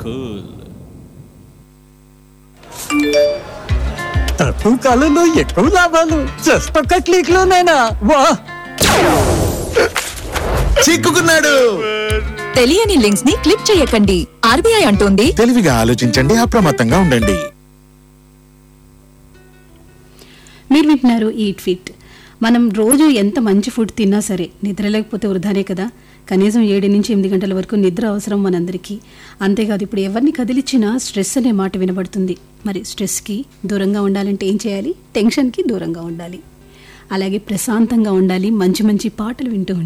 cool తక్కువ కాలంలో ఎక్కువ లాభాలు జస్ట్ ఒక్క క్లిక్ లోనైనా వా చిక్కుకున్నాడు తెలియని లింక్స్ ని క్లిక్ చేయకండి ఆర్బీఐ అంటోంది తెలివిగా ఆలోచించండి అప్రమత్తంగా ఉండండి మీరు వింటున్నారు ఈట్ ఫిట్ మనం రోజు ఎంత మంచి ఫుడ్ తిన్నా సరే నిద్ర లేకపోతే వృధానే కదా కనీసం ఏడు నుంచి ఎనిమిది గంటల వరకు నిద్ర అవసరం మనందరికీ అంతేకాదు ఇప్పుడు ఎవరిని కదిలిచ్చినా స్ట్రెస్ అనే మాట వినబడుతుంది మరి స్ట్రెస్కి దూరంగా ఉండాలంటే ఏం చేయాలి టెన్షన్కి దూరంగా ఉండాలి అలాగే ప్రశాంతంగా ఉండాలి మంచి మంచి పాటలు వింటూ